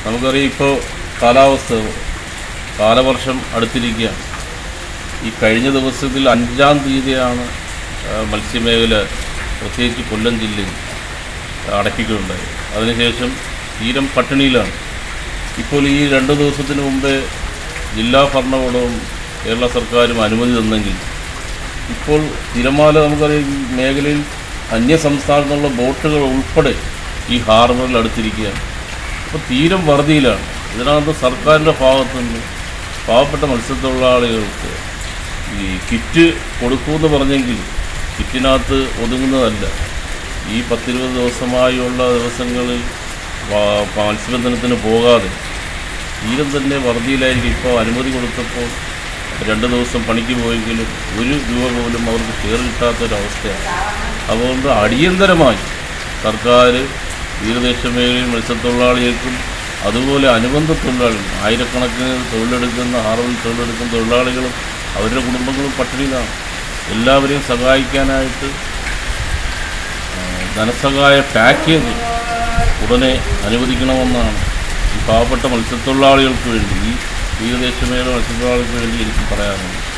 നമുക്കറിയാം ഇപ്പോൾ കാലാവസ്ഥ കാലവർഷം അടുത്തിരിക്കുകയാണ് ഈ കഴിഞ്ഞ ദിവസത്തിൽ അഞ്ചാം തീയതിയാണ് ആ, മത്സ്യമേഖല പ്രത്യേകിച്ച് കൊല്ലം ജില്ലയിൽ അടയ്ക്കുകയുണ്ടായി അതിനുശേഷം തീരം പട്ടിണിയിലാണ് ഇപ്പോൾ ഈ രണ്ട് ദിവസത്തിന് മുമ്പേ ജില്ലാ ഭരണകൂടവും കേരള സർക്കാരും അനുമതി തന്നെങ്കിൽ ഇപ്പോൾ തിരമാല നമുക്കറിയാം ഈ മേഖലയിൽ അന്യ സംസ്ഥാനത്തുള്ള ബോട്ടുകൾ ഉൾപ്പെടെ ഈ ഹാർബറിൽ അടുത്തിരിക്കുകയാണ് അപ്പോൾ തീരം വറുതിയിലാണ് ഇതിനകത്ത് സർക്കാരിൻ്റെ ഭാഗത്തുനിന്ന് പാവപ്പെട്ട മത്സ്യത്തൊഴിലാളികൾക്ക് ഈ കിറ്റ് കൊടുക്കുമെന്ന് പറഞ്ഞെങ്കിൽ കിറ്റിനകത്ത് ഒതുങ്ങുന്നതല്ല ഈ പത്തിരുപത് ദിവസമായുള്ള ദിവസങ്ങളിൽ വ- മത്സ്യബന്ധനത്തിന് പോകാതെ തീരം തന്നെ വറുതിയിലായിരിക്കും ഇപ്പോൾ അനുമതി കൊടുത്തപ്പോൾ രണ്ട് ദിവസം പണിക്ക് പോയെങ്കിലും ഒരു രൂപ പോലും അവർക്ക് ഷെയർ കിട്ടാത്തൊരവസ്ഥയാണ് അതുകൊണ്ട് അടിയന്തരമായി സർക്കാർ തീരദേശ മേഖലയിൽ മത്സ്യത്തൊഴിലാളികൾക്കും അതുപോലെ അനുബന്ധ തൊഴിലാളികൾ ആയിരക്കണക്കിന് തൊഴിലെടുക്കുന്ന ഹാർബറിൽ തൊഴിലെടുക്കുന്ന തൊഴിലാളികളും അവരുടെ കുടുംബങ്ങളും പട്ടിണിയിലാണ് എല്ലാവരെയും സഹായിക്കാനായിട്ട് ആ, ധനസഹായ പാക്കേജ് ഉടനെ അനുവദിക്കണമെന്നാണ് ഈ പാവപ്പെട്ട മത്സ്യത്തൊഴിലാളികൾക്ക് വേണ്ടി ഈ തീരദേശ മേഖല മത്സ്യത്തൊഴിലാളികൾക്ക് വേണ്ടി എനിക്ക് പറയാനുള്ളത്